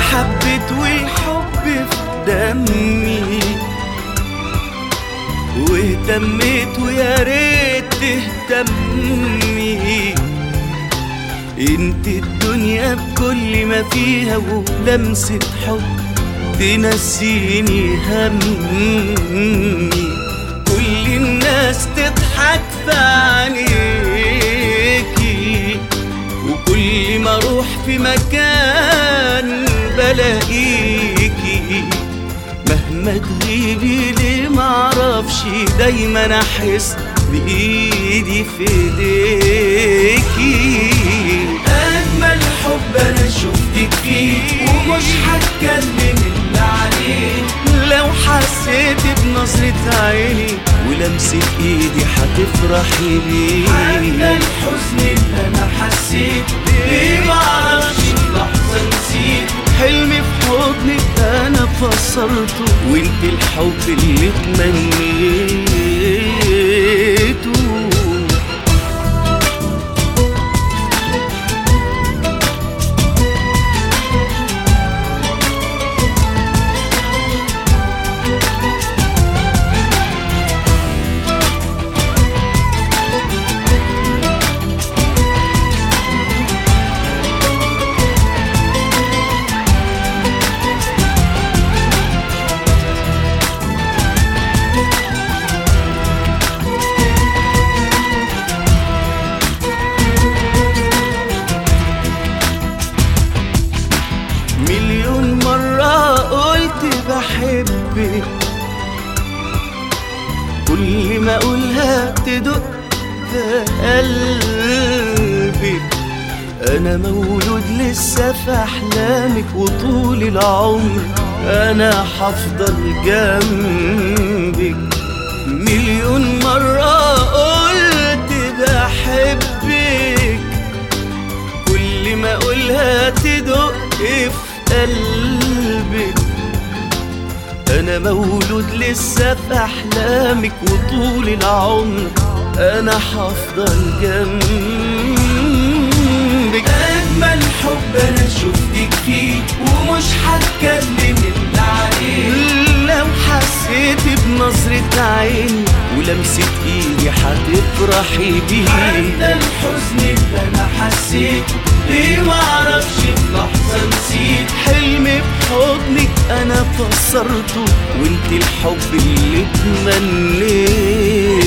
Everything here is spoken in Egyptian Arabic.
حبيت والحب في دمي واهتميت ويا ريت تهتمي انت الدنيا بكل ما فيها ولمسة حب تنسيني همي كل الناس تضحك في عينيكي وكل ما اروح في مكان بلاقيكي مهما تغيبي ليه معرفش دايما احس بايدي في ايديكي اجمل حب انا شفتك فيه ومش هتكلم الا عليه لو حسيت بنظرة عيني ولمسة ايدي هتفرحي بيه حتى الحزن اللي انا حسيت ليه معرفش في لحظة نسيت حلمي في حضنك انا فسرته وانت الحب اللي تمنيته مليون مرة قلت بحبك كل ما اقولها تدق في قلبك انا مولود لسه في احلامك وطول العمر انا هفضل جنبك مليون مرة قلت بحبك كل ما اقولها تدق في قلبك انا مولود لسه في احلامك وطول العمر انا هفضل جنبك اجمل حب انا شفتك فيه ومش هتكلم الا عليه لو حسيت بنظرة عيني ولمسة ايدي هتفرحي بيه حتى الحزن اللي انا حسيت ليه معرفش في لحظة نسيت حلمي بحضنك انا فسرته وانت الحب اللي تمنيته